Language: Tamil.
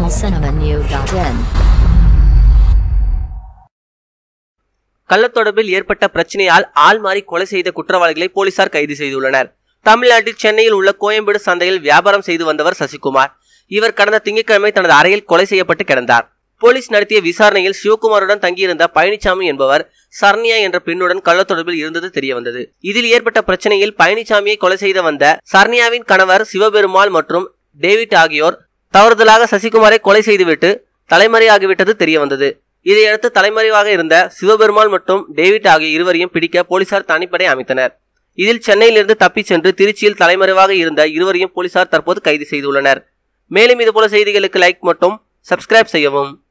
tamilcinemanew.in கள்ளத்தொடர்பில் ஏற்பட்ட பிரச்சனையால் ஆள் மாறி கொலை செய்த குற்றவாளிகளை போலீசார் கைது செய்துள்ளனர் தமிழ்நாட்டில் சென்னையில் உள்ள கோயம்பேடு சந்தையில் வியாபாரம் செய்து வந்தவர் சசிகுமார் இவர் கடந்த திங்கட்கிழமை தனது அறையில் கொலை செய்யப்பட்டு கிடந்தார் போலீஸ் நடத்திய விசாரணையில் சிவகுமாருடன் தங்கியிருந்த பழனிசாமி என்பவர் சரண்யா என்ற பெண்ணுடன் கள்ளத்தொடர்பில் இருந்தது தெரியவந்தது இதில் ஏற்பட்ட பிரச்சனையில் பழனிசாமியை கொலை செய்து வந்த சரண்யாவின் கணவர் சிவபெருமாள் மற்றும் டேவிட் ஆகியோர் தவறுதலாக சசிகுமாரை கொலை செய்துவிட்டு தலைமறையாகிவிட்டது தெரியவந்தது இதையடுத்து தலைமறைவாக இருந்த சிவபெருமாள் மற்றும் டேவிட் ஆகிய இருவரையும் பிடிக்க போலீசார் தனிப்படை அமைத்தனர் இதில் சென்னையிலிருந்து தப்பிச் சென்று திருச்சியில் தலைமறைவாக இருந்த இருவரையும் போலீசார் தற்போது கைது செய்துள்ளனர் மேலும் இதுபோல செய்திகளுக்கு லைக் மற்றும் சப்ஸ்கிரைப் செய்யவும்